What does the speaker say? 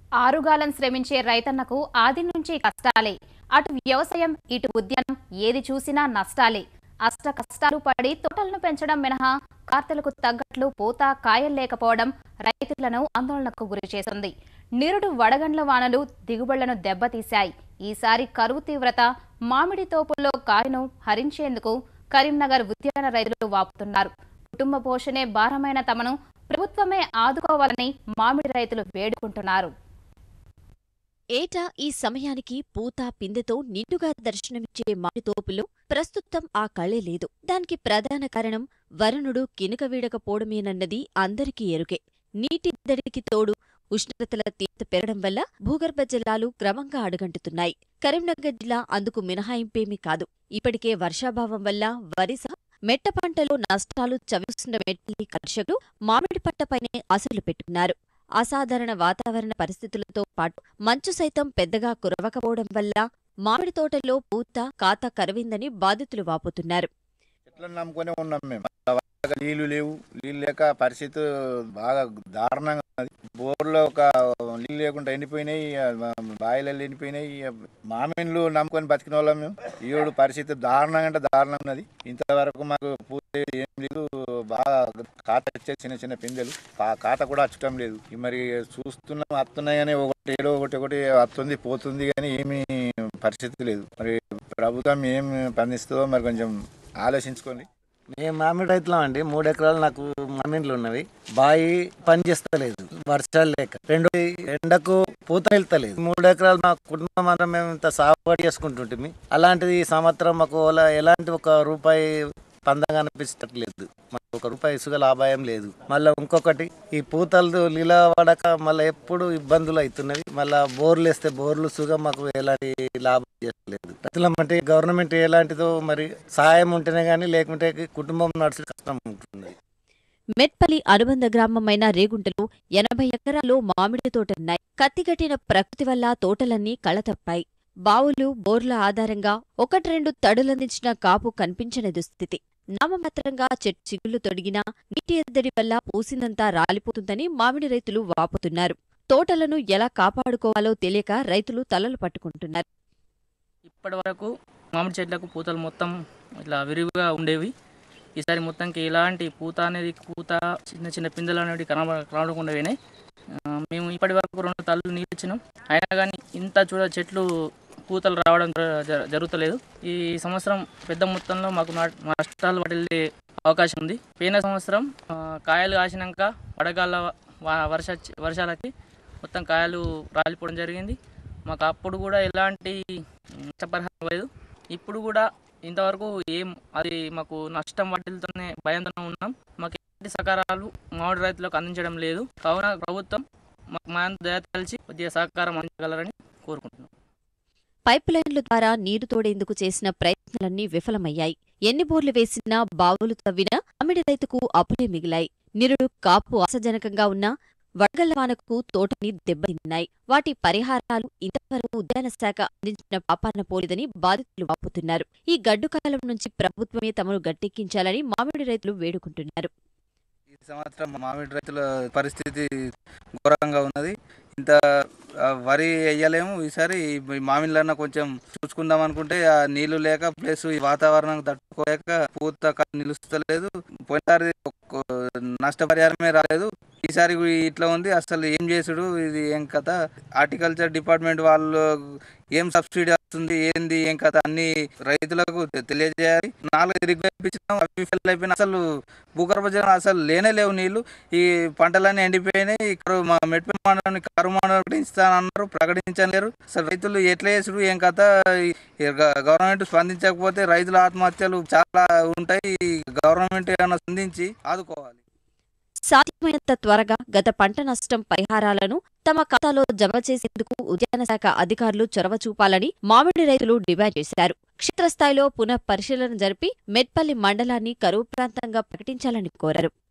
ఆరుగాలం శ్రమించే రైతన్నకు ఆది నుంచి కష్టాలే అటు వ్యవసాయం ఇటు ఉద్యానం ఏది చూసినా నష్టాలే అష్ట కష్టాలు పడి తోటలను పెంచడం మినహా కార్తెలకు తగ్గట్లు పూత కాయలు లేకపోవడం రైతులను ఆందోళనకు గురి చేసింది నిరుడు వడగండ్ల వానలు దిగుబడులను దెబ్బతీశాయి ఈసారి కరువు తీవ్రత మామిడి తోపుల్లో కాయను హరించేందుకు కరీంనగర్ ఉద్యాన రైతులు వాపుతున్నారు కుటుంబ పోషణే భారమైన తమను ప్రభుత్వమే ఆదుకోవాలని మామిడి రైతులు వేడుకుంటున్నారు ఏటా ఈ సమయానికి పూత పిందెతో నిండుగా దర్శనమిచ్చే మామిడితోపులో ప్రస్తుతం ఆ కళే లేదు దానికి ప్రధాన కారణం వరుణుడు కినుక వీడకపోవడమేనన్నది అందరికీ ఎరుకే నీటి దడికి తోడు ఉష్ణోగ్రతల తీవ్రత పెరగడం వల్ల భూగర్భ జలాలు క్రమంగా అడుగంటుతున్నాయి కరీంనగర్ జిల్లా అందుకు మినహాయింపేమీ కాదు ఇప్పటికే వర్షాభావం వల్ల వరి సహా మెట్ట పంటలో నష్టాలు చవిస్తున్న మెట్పల్లి కర్షకులు మామిడి పంటపైనే ఆశలు పెట్టుకున్నారు అసాధారణ వాతావరణ పరిస్థితులతో పాటు మంచు సైతం పెద్దగా కురవకపోవడం వల్ల మామిడి తోటల్లో పూత కాత కరవిందని బాధితులు వాపోతున్నారు చెట్లను నమ్ముకొని ఉన్నాం మేము వర్షాలు నీళ్లు లేవు నీళ్ళు లేక పరిస్థితి బాగా దారుణంగా ఉన్నది బోర్లో ఒక నీళ్ళు లేకుండా ఎండిపోయినాయి బాయిలలో ఎండిపోయినాయి మామిళ్ళు నమ్ముకొని బతికిన వాళ్ళం మేము ఈడు పరిస్థితి దారుణంగా అంటే దారుణంగా ఉన్నది ఇంతవరకు మాకు పూర్తి ఏం లేదు బాగా కాత వచ్చే చిన్న చిన్న పిందెలు ఆ కాత కూడా వచ్చటం లేదు ఈ మరి చూస్తున్నాం వస్తున్నాయి కానీ ఒకటి ఏదో ఒకటి ఒకటి వస్తుంది పోతుంది కానీ ఏమీ పరిస్థితి లేదు మరి ప్రభుత్వం ఏం స్పందిస్తుందో మరి కొంచెం ఆలోచించుకోండి మేము మామిడి రైతులం అండి మూడు ఎకరాలు నాకు మామిడిలు ఉన్నవి బాయి పని చేస్తలేదు వర్షాలు లేక రెండు ఎండకు పూత వెళ్తలేదు మూడు ఎకరాలు మా కుటుంబం అంతా మేము ఇంత సాగుబడి చేసుకుంటుంటిమి అలాంటిది ఈ సంవత్సరం మాకు ఓలా- ఎలాంటి ఒక రూపాయి పందంగా అనిపించట్లేదు మాకు ఒక రూపాయి ఇసుక లాభాయం లేదు మళ్ళీ ఇంకొకటి ఈ పూతలు లీల పడక మళ్ళీ ఎప్పుడు ఇబ్బందులు అవుతున్నవి మళ్ళీ బోర్లు వేస్తే బోర్లు సుగా మాకు ఎలాంటి లాభం చేయట్లేదు రైతులం అంటే గవర్నమెంట్ ఎలాంటిదో మరి సహాయం ఉంటేనే కానీ లేకుంటే కుటుంబం నడిచే కష్టం ఉంటుంది మెట్పల్లి అనుబంధ గ్రామమైన రేగుంటలో ఎనభై ఎకరాల్లో మామిడి తోటలున్నాయి కత్తిగట్టిన ప్రకృతి వల్ల తోటలన్నీ కళతప్పాయి బావులు బోర్ల ఆధారంగా ఒకటి రెండు తడులందించిన కాపు కనిపించని దుస్థితి నామమాత్రంగా చెట్టు చిగుళ్లు తొడిగినా నీటి ఎద్దడి వల్ల పూసిందంతా రాలిపోతుందని మామిడి రైతులు వాపోతున్నారు తోటలను ఎలా కాపాడుకోవాలో తెలియక రైతులు తలలు పట్టుకుంటున్నారు ఇప్పటి వరకు మామిడి చెట్లకు పూతలు మొత్తం ఇట్లా విరివిగా ఉండేవి ఈసారి మొత్తంకి ఎలాంటి పూత అనేది పూత చిన్న చిన్న పిందెలు అనేవి కనబ కనబడకుండా పోయినాయి ఆ, మేము ఇప్పటి వరకు రెండు తల్లు నీళ్ళు ఇచ్చినాం అయినా కానీ ఇంత చూడ చెట్లు పూతలు రావడం జర- జర- జరుగుతలేదు ఈ సంవత్సరం పెద్ద మొత్తంలో మాకు నా- నష్టాలు పడే అవకాశం ఉంది పోయిన సంవత్సరం ఆ, కాయలు కాసినాక వడగాళ్ళ వా- వర్ష వర్షాలకి మొత్తం కాయలు రాలిపోవడం జరిగింది మాకు అప్పుడు కూడా ఎలాంటి నష్టపరిహారం లేదు ఇప్పుడు కూడా ఇంతవరకు ఏం అది మాకు నష్టం వాటితోనే భయంతోనే ఉన్నాం మాకు ఎలాంటి సహకారాలు మామిడి రైతులకు అందించడం లేదు కావున ప్రభుత్వం మాకు మా దయ తలిచి కొద్దిగా సహకారం అందించగలరని కోరుకుంటున్నాం పైప్ లైన్ల ద్వారా నీరు తోడేందుకు చేసిన ప్రయత్నాలన్నీ విఫలమయ్యాయి ఎన్ని బోర్లు వేసినా బావులు తవ్వినా మామిడి రైతుకు అప్పులే మిగిలాయి నిరుడు కాపు ఆశాజనకంగా ఉన్నా వడగళ్ల వానకు తోటని దెబ్బతిన్నాయి వాటి పరిహారాలు ఇంతవరకు ఉద్యాన శాఖ అందించిన పాపాన పోలేదని బాధితులు వాపుతున్నారు ఈ గడ్డు కాలం నుంచి ప్రభుత్వమే తమను గట్టెక్కించాలని మామిడి రైతులు వేడుకుంటున్నారు ఈ సంవత్సరం మామిడి రైతుల పరిస్థితి ఘోరంగా ఉన్నది ఇంత ఆ, వరి వేయలేము ఈసారి ఈ మామిడిలన్న కొంచెం చూసుకుందాం అనుకుంటే ఆ నీళ్లు లేక ప్లస్ ఈ వాతావరణం తట్టుకోలేక పూత క- నిలుస్తలేదు పోయినసారి ఒక్క నష్టపరిహారమే రాలేదు ఈసారి ఇట్లా ఉంది అసలు ఏం చేసుడు ఇది ఏం కథ హార్టికల్చర్ డిపార్ట్మెంట్ వాళ్ళు ఏం సబ్సిడీ వస్తుంది ఏంది ఏం కథ అన్ని రైతులకు తె- తెలియజేయాలి నాలుగు రిగ్వేపించినాం అవి ఫెయిల్ అయిపోయినా అసలు భూగర్భ జలం అసలు లేనే లేవు నీళ్లు ఈ పంటలన్నీ ఎండిపోయినాయి ఇక్కడ మా మెట్పల్లి మండలాన్ని కరువు మండలం ప్రకటిస్తానన్నారు ప్రకటించలేరు అసలు రైతులు ఎట్లా చేసుడు ఏం కథ ఈ గ- గవర్నమెంట్ స్పందించకపోతే రైతుల ఆత్మహత్యలు చాలా ఉంటాయి గవర్నమెంట్ ఏమైనా స్పందించి ఆదుకోవాలి సాధ్యమైనంత త్వరగా గత పంట నష్టం పరిహారాలను తమ ఖాతాలో జమ చేసేందుకు ఉద్యాన శాఖ అధికారులు చొరవ చూపాలని మామిడి రైతులు డిమాండ్ చేశారు క్షేత్రస్థాయిలో పునః పరిశీలన జరిపి మెట్పల్లి మండలాన్ని కరువు ప్రాంతంగా ప్రకటించాలని కోరారు